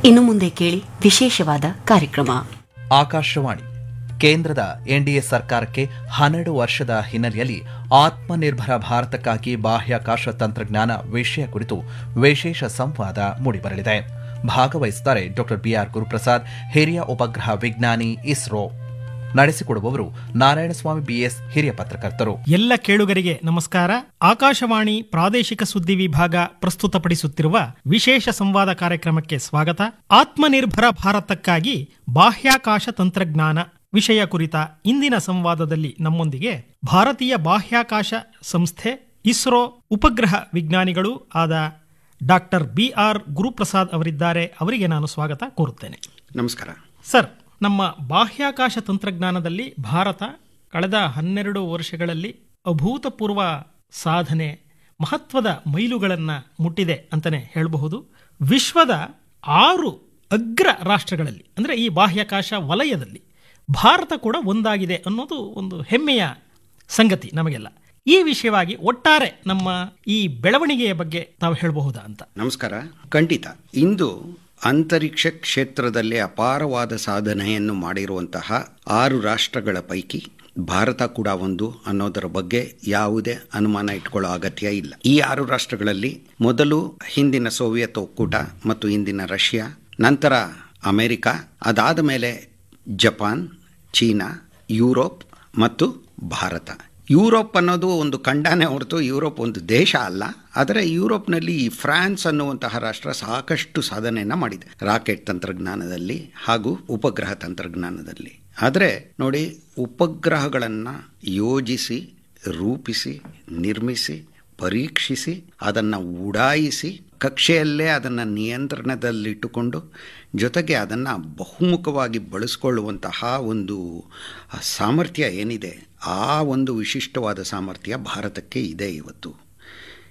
ಇನ್ನು ಮುಂದೆ ಕೇಳಿ ವಿಶೇಷವಾದ ಕಾರ್ಯಕ್ರಮ ಆಕಾಶವಾಣಿ ಕೇಂದ್ರದ ಎನ್ಡಿಎ ಸರ್ಕಾರಕ್ಕೆ ಹನ್ನೆರಡು ವರ್ಷದ ಹಿನ್ನೆಲೆಯಲ್ಲಿ ಆತ್ಮನಿರ್ಭರ ಭಾರತಕ್ಕಾಗಿ ಬಾಹ್ಯಾಕಾಶ ತಂತ್ರಜ್ಞಾನ ವಿಷಯ ಕುರಿತು ವಿಶೇಷ ಸಂವಾದ ಮೂಡಿಬರಲಿದೆ ಭಾಗವಹಿಸುತ್ತಾರೆ ಡಾಕ್ಟರ್ ಬಿಆರ್ ಗುರುಪ್ರಸಾದ್ ಹಿರಿಯ ಉಪಗ್ರಹ ವಿಜ್ಞಾನಿ ಇಸ್ರೋ ನಡೆಸಿಕೊಡುವವರು ನಾರಾಯಣಸ್ವಾಮಿ ಬಿಎಸ್ ಹಿರಿಯ ಪತ್ರಕರ್ತರು ಎಲ್ಲ ಕೇಳುಗರಿಗೆ ನಮಸ್ಕಾರ ಆಕಾಶವಾಣಿ ಪ್ರಾದೇಶಿಕ ಸುದ್ದಿ ವಿಭಾಗ ಪ್ರಸ್ತುತಪಡಿಸುತ್ತಿರುವ ವಿಶೇಷ ಸಂವಾದ ಕಾರ್ಯಕ್ರಮಕ್ಕೆ ಸ್ವಾಗತ ಆತ್ಮನಿರ್ಭರ ಭಾರತಕ್ಕಾಗಿ ಬಾಹ್ಯಾಕಾಶ ತಂತ್ರಜ್ಞಾನ ವಿಷಯ ಕುರಿತ ಇಂದಿನ ಸಂವಾದದಲ್ಲಿ ನಮ್ಮೊಂದಿಗೆ ಭಾರತೀಯ ಬಾಹ್ಯಾಕಾಶ ಸಂಸ್ಥೆ ಇಸ್ರೋ ಉಪಗ್ರಹ ವಿಜ್ಞಾನಿಗಳು ಆದ ಡಾಕ್ಟರ್ ಬಿ ಆರ್ ಗುರುಪ್ರಸಾದ್ ಅವರಿದ್ದಾರೆ ಅವರಿಗೆ ನಾನು ಸ್ವಾಗತ ಕೋರುತ್ತೇನೆ ನಮಸ್ಕಾರ ಸರ್ ನಮ್ಮ ಬಾಹ್ಯಾಕಾಶ ತಂತ್ರಜ್ಞಾನದಲ್ಲಿ ಭಾರತ ಕಳೆದ ಹನ್ನೆರಡು ವರ್ಷಗಳಲ್ಲಿ ಅಭೂತಪೂರ್ವ ಸಾಧನೆ ಮಹತ್ವದ ಮೈಲುಗಳನ್ನು ಮುಟ್ಟಿದೆ ಅಂತಲೇ ಹೇಳಬಹುದು ವಿಶ್ವದ ಆರು ಅಗ್ರ ರಾಷ್ಟ್ರಗಳಲ್ಲಿ ಅಂದರೆ ಈ ಬಾಹ್ಯಾಕಾಶ ವಲಯದಲ್ಲಿ ಭಾರತ ಕೂಡ ಒಂದಾಗಿದೆ ಅನ್ನೋದು ಒಂದು ಹೆಮ್ಮೆಯ ಸಂಗತಿ ನಮಗೆಲ್ಲ ಈ ವಿಷಯವಾಗಿ ಒಟ್ಟಾರೆ ನಮ್ಮ ಈ ಬೆಳವಣಿಗೆಯ ಬಗ್ಗೆ ತಾವು ಹೇಳಬಹುದಾ ಅಂತ ನಮಸ್ಕಾರ ಖಂಡಿತ ಇಂದು ಅಂತರಿಕ್ಷ ಕ್ಷೇತ್ರದಲ್ಲಿ ಅಪಾರವಾದ ಸಾಧನೆಯನ್ನು ಮಾಡಿರುವಂತಹ ಆರು ರಾಷ್ಟ್ರಗಳ ಪೈಕಿ ಭಾರತ ಕೂಡ ಒಂದು ಅನ್ನೋದರ ಬಗ್ಗೆ ಯಾವುದೇ ಅನುಮಾನ ಇಟ್ಕೊಳ್ಳೋ ಅಗತ್ಯ ಇಲ್ಲ ಈ ಆರು ರಾಷ್ಟ್ರಗಳಲ್ಲಿ ಮೊದಲು ಹಿಂದಿನ ಸೋವಿಯತ್ ಒಕ್ಕೂಟ ಮತ್ತು ಇಂದಿನ ರಷ್ಯಾ ನಂತರ ಅಮೆರಿಕ ಅದಾದ ಮೇಲೆ ಜಪಾನ್ ಚೀನಾ ಯುರೋಪ್ ಮತ್ತು ಭಾರತ ಯುರೋಪ್ ಅನ್ನೋದು ಒಂದು ಖಂಡನೇ ಹೊರತು ಯುರೋಪ್ ಒಂದು ದೇಶ ಅಲ್ಲ ಆದರೆ ಯುರೋಪ್ನಲ್ಲಿ ಈ ಫ್ರಾನ್ಸ್ ಅನ್ನುವಂತಹ ರಾಷ್ಟ್ರ ಸಾಕಷ್ಟು ಸಾಧನೆಯನ್ನು ಮಾಡಿದೆ ರಾಕೆಟ್ ತಂತ್ರಜ್ಞಾನದಲ್ಲಿ ಹಾಗೂ ಉಪಗ್ರಹ ತಂತ್ರಜ್ಞಾನದಲ್ಲಿ ಆದರೆ ನೋಡಿ ಉಪಗ್ರಹಗಳನ್ನು ಯೋಜಿಸಿ ರೂಪಿಸಿ ನಿರ್ಮಿಸಿ ಪರೀಕ್ಷಿಸಿ ಅದನ್ನು ಉಡಾಯಿಸಿ ಕಕ್ಷೆಯಲ್ಲೇ ಅದನ್ನು ನಿಯಂತ್ರಣದಲ್ಲಿಟ್ಟುಕೊಂಡು ಜೊತೆಗೆ ಅದನ್ನು ಬಹುಮುಖವಾಗಿ ಬಳಸ್ಕೊಳ್ಳುವಂತಹ ಒಂದು ಸಾಮರ್ಥ್ಯ ಏನಿದೆ ಆ ಒಂದು ವಿಶಿಷ್ಟವಾದ ಸಾಮರ್ಥ್ಯ ಭಾರತಕ್ಕೆ ಇದೆ ಇವತ್ತು